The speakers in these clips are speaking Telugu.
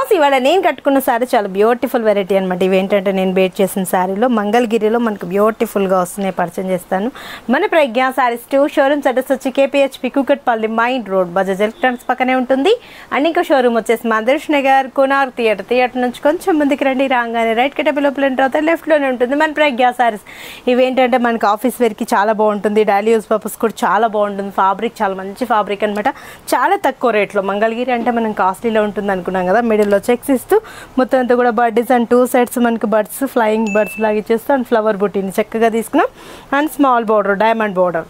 వ్యూవర్స్ ఇవాళ నేను కట్టుకున్న శారీ చాలా బ్యూటిఫుల్ వెరైటీ అనమాట ఇవేంటంటే నేను బేట్ చేసిన శారీలో మంగళగిరిలో మనకు బ్యూటిఫుల్గా వస్తున్నాయి పరిచయం చేస్తాను మన Pragna sarees two showrooms address వచ్చి KPHB Kukatpally main road Bajaj electronics పక్కనే ఉంటుంది అండ్ ఇంకో షోరూమ్ వచ్చేసి మాదర్శ్ నగర్ కునార్ థియేటర్ థియేటర్ నుంచి కొంచెం ముందుకు రండి రాగానే రైట్ కట్టే లోపల ఎంటర్ అవుతాయి లెఫ్ట్లోనే ఉంటుంది మన ప్రజ్ఞా శారీస్ ఇవేంటంటే మనకి ఆఫీస్ వేర్కి చాలా బాగుంటుంది డైలీ యూస్ పర్పస్ కూడా చాలా బాగుంటుంది ఫ్యాబ్రిక్ చాలా మంచి ఫ్యాబ్రిక్ అనమాట చాలా తక్కువ రేట్లో మంగళగిరి అంటే మనం కాస్ట్లీలో ఉంటుంది అనుకున్నాం కదా మిడిల్లో చెక్స్ ఇస్తూ మొత్తం అంతా కూడా బర్డీస్ అండ్ టూ సైడ్స్ మనకి బర్డ్స్ ఫ్లయింగ్ బర్డ్స్ లాగా ఇచ్చేస్తూ అండ్ ఫ్లవర్ బుట్టిని చక్కగా తీసుకున్నాం and small border diamond border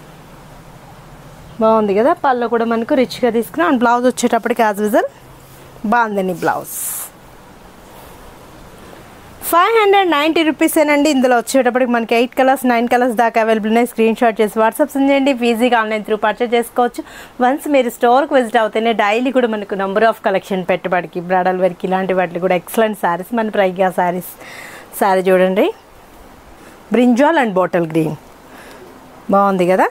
బాగుంది కదా పళ్ళు కూడా మనకు రిచ్గా తీసుకున్నాం అండ్ బ్లౌజ్ వచ్చేటప్పటికి యాజ్ విజల్ బాగుందండి బ్లౌజ్ ఫైవ్ హండ్రెడ్ నైంటీ రూపీసేనండి ఇందులో వచ్చేటప్పటికి మనకి ఎయిట్ కలర్స్ నైన్ కలర్స్ దాకా అవైలబుల్ ఉన్నాయి స్క్రీన్ షాట్ చేసి వాట్సాప్ సెండ్ చేయండి ఈజీగా ఆన్లైన్ త్రూ పర్చేస్ చేసుకోవచ్చు వన్స్ మీరు స్టోర్కి విజిట్ అవుతేనే డైలీ కూడా మనకు నెంబర్ ఆఫ్ కలెక్షన్ పెట్టుబడికి బ్రాడల్ వర్క్ ఇలాంటి వాటికి కూడా ఎక్సలెంట్ శారీస్ మన ప్రైగా శారీస్ శారీ చూడండి బ్రింజాల్ అండ్ బాటిల్ గ్రీన్ బాగుంది కదా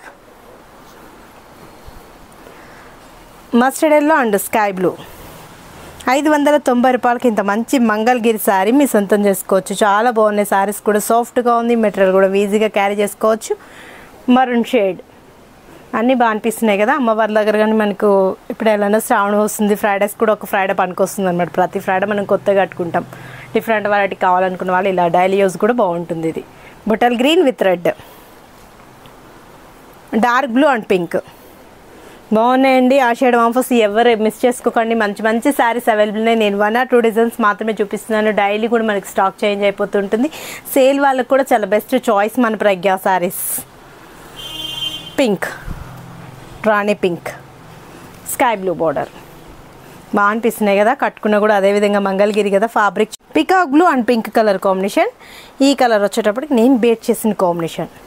mustard yellow and sky blue ఐదు వందల తొంభై రూపాయలకి ఇంత మంచి మంగళగిరి శారీ మీ సొంతం చేసుకోవచ్చు చాలా బాగున్నాయి శారీస్ కూడా సాఫ్ట్గా ఉంది మెటీరియల్ కూడా ఈజీగా క్యారీ చేసుకోవచ్చు మరూన్ షేడ్ అన్నీ బాగా అనిపిస్తున్నాయి కదా అమ్మవారి దగ్గర కానీ మనకు ఇప్పుడు ఎలా శ్రావణం వస్తుంది ఫ్రైడేస్ కూడా ఒక ఫ్రైడే పనికి వస్తుంది అనమాట ప్రతి ఫ్రైడే మనం కొత్తగా కట్టుకుంటాం డిఫరెంట్ వెరైటీ కావాలనుకున్న వాళ్ళు ఇలా డైలీ యూస్ కూడా బాగుంటుంది ఇది bottle green with red dark blue and pink బాగున్నాయండి ఆషాఢ ఆఫర్స్ ఎవరు మిస్ చేసుకోకండి మంచి మంచి శారీస్ అవైలబుల్ ఉన్నాయి నేను వన్ ఆర్ టూ డిజైన్స్ మాత్రమే చూపిస్తున్నాను డైలీ కూడా మనకి స్టాక్ చేంజ్ అయిపోతుంటుంది సేల్ వాళ్ళకి కూడా చాలా బెస్ట్ చాయిస్ మన Pragna sarees pink rani pink sky blue border బాగా అనిపిస్తున్నాయి కదా కట్టుకున్నా కూడా అదేవిధంగా మంగళగిరి కదా fabric peacock blue and pink colour combination ఈ కలర్ వచ్చేటప్పటికి నేను బేట్ చేసిన కాంబినేషన్